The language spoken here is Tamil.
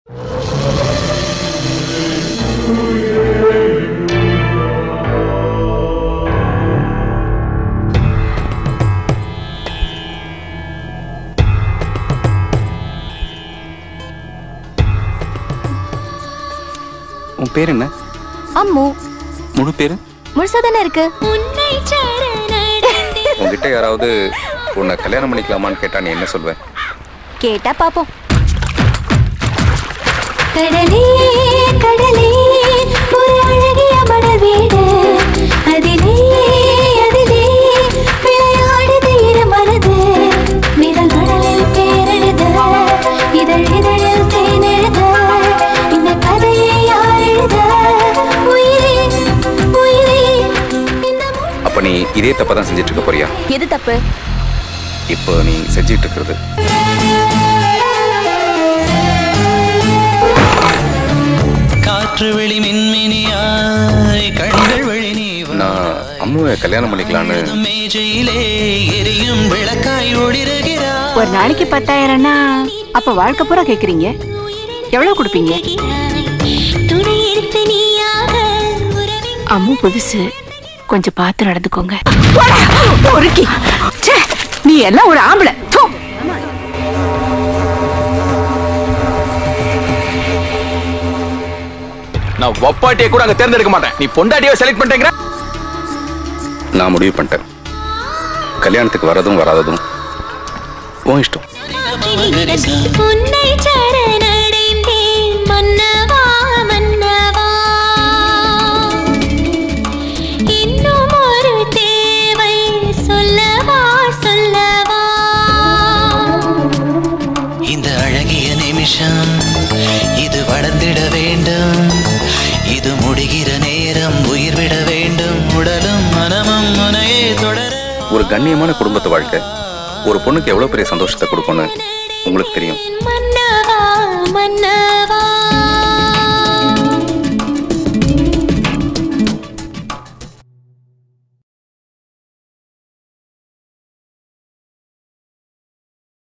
உன் பேர் என்ன அம்மு முழு பேரு முழுசா தானே இருக்கு உன்கிட்ட யாராவது உன்னை கல்யாணம் பண்ணிக்கலாமான்னு கேட்டா நீ என்ன சொல்வ கேட்டா பாப்போம் கடலே கடலே ஒரு அழகிய மணல் வீடு அதிலே அதிலே விளையாடுது இரு மனது விரல் மணலில் பேரெழுத இதழ் இதழில் தேனெழுத இந்த கதையை யார் எழுத உயிரே உயிரே இந்த அப்ப நீ இதே தப்பை தான் செஞ்சுட்டு இருக்க போறியா எது தப்பு இப்போ நீ செஞ்சிட்டு இருக்கிறது காற்று வெளி மின்மினியாய் கண்கள் வழி நீ நான் அம்முவை கல்யாணம் பண்ணிக்கலான்னு மேஜையிலே எரியும் விளக்காய் ஒளிருகிறாய் ஒரு நாளைக்கு பத்தாயிரம்னா அப்ப வாழ்க்கை பூரா கேக்குறீங்க எவ்வளவு கொடுப்பீங்க துணை எடுத்து நீயாக உறவின் அம்மு புதுசு கொஞ்சம் பார்த்து நடந்துக்கோங்க பொறுக்கி ச்சே, நீ எல்லாம் ஒரு ஆம்பளை தூ. நான் வப்பாட்டியை கூட அங்க தேர்ந்தெடுக்க மாட்டேன் நீ பொண்டாட்டியை செலக்ட் பண்ணிட்டேங்கிற நான் முடிவு பண்ணிட்டேன் கல்யாணத்துக்கு வரதும் வராததும் உன் இஷ்டம் உன்னை சரணடைந்தேன் மன்னவா மன்னவா இன்னும் ஒரு தேவை சொல்லவா சொல்லவா இந்த அழகிய நிமிஷம் இது வளர்ந்திட வேண்டும் இது முடிகிற நேரம் உயிர் விட வேண்டும் உடலும் மனமும் முனையே தொடர ஒரு கண்ணியமான குடும்பத்து வாழ்க்கை ஒரு பொண்ணுக்கு எவ்வளவு பெரிய சந்தோஷத்தை கொடுக்கும்னு உங்களுக்கு தெரியும் மன்னவா மன்னவா